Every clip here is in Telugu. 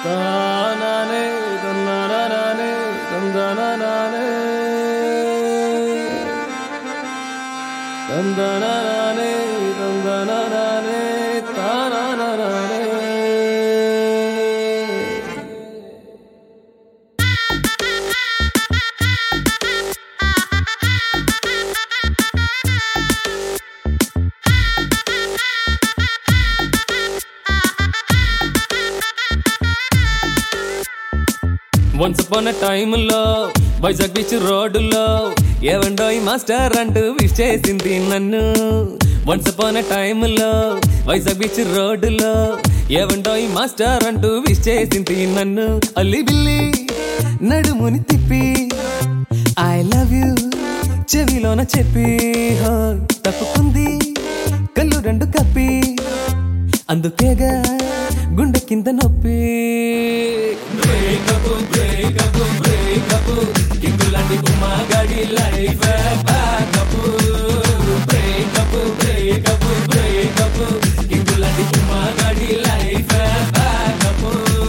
తానానే తన్నానానే తందనానానే తందనానానే తందనానానే తానానానే వన్స్ అపాన్ టైంలో వైజాగ్ బీచ్ రోడ్డులో ఏవండోయ్ మాస్టర్ అంటూ విష్ చేసింది నన్ను వన్స్ అపాన్ టైంలో వైజాగ్ బీచ్ రోడ్డులో ఏవండోయ్ మాస్టర్ అంటూ విష్ చేసింది నన్ను అల్లి బిల్లి నడుముని తిప్పి ఐ లవ్ యూ చెవిలోన చెప్పి హో తప్పుకుంది కళ్ళు రెండు కప్పి అందుకేగా గుండె కింద నొప్పి బ్రేకప్ బ్రేకప్ బ్రేకప్ కింగులాంటి గుమ్మగాడి life backup breakup breakup breakup కింగులాంటి గుమ్మగాడి లైఫ్ బ్యాకప్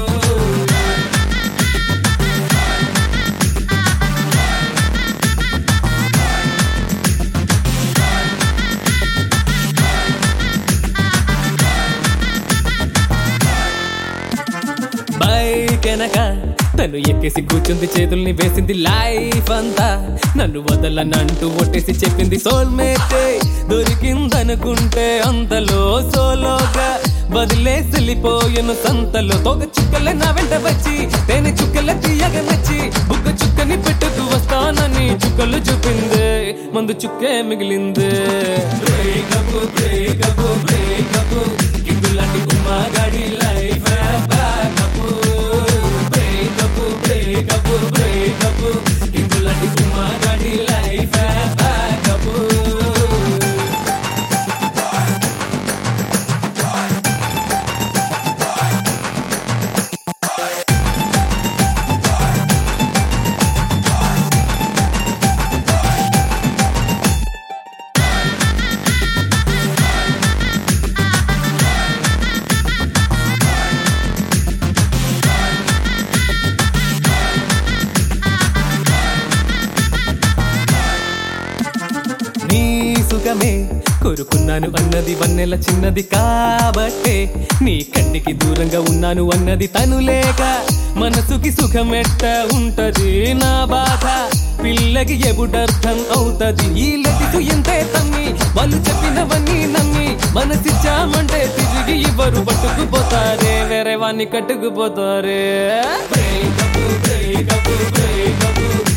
బైక్ వెనక తను ఎక్కేసి కూర్చుంది చేతుల్ని వేసింది లైఫ్ అంతా నన్ను వదలనంటూ ఒట్టేసి చెప్పింది సోల్మేట్ దొరికిందనుకుంటే అంతలో సోలోగా వదిలేసి వెళ్ళిపోయాను సంతలో తోక చుక్కలే నా వెంట వచ్చి తేనె చుక్కలే తీయగా నచ్చి బుగ్గ చుక్కని పెట్టుకు వస్తానని చుక్కలు చూపింది మందు చుక్కే మిగిలింది బ్రేకప్ బ్రేకప్ బ్రేకప్ కింగులాంటి గుమ్మగాడి life backup breakup breakup breakup కింగులాంటి గుమ్మగాడి లైఫ్ బ్యాకప్ నీ సుఖమే కోరుకున్నాను అన్నది వన్నెల చిన్నది కాబట్టే నీ కంటికి దూరంగా ఉన్నాను అన్నది తను లేక మనసుకి సుఖమెట్ట ఉంటది నా బాధ పిల్లకి ఎప్పుడర్థం అవుతది ఈ లతికు ఎంతే తమ్మి వాళ్ళు చెప్పినవన్నీ నమ్మి మనసిచ్చామంటే తిరిగి ఇవ్వరు పట్టుకుపోతారే వేరే వాణ్ణి కట్టుకుపోతారే బ్రేకప్ బ్రేకప్ బ్రేకప్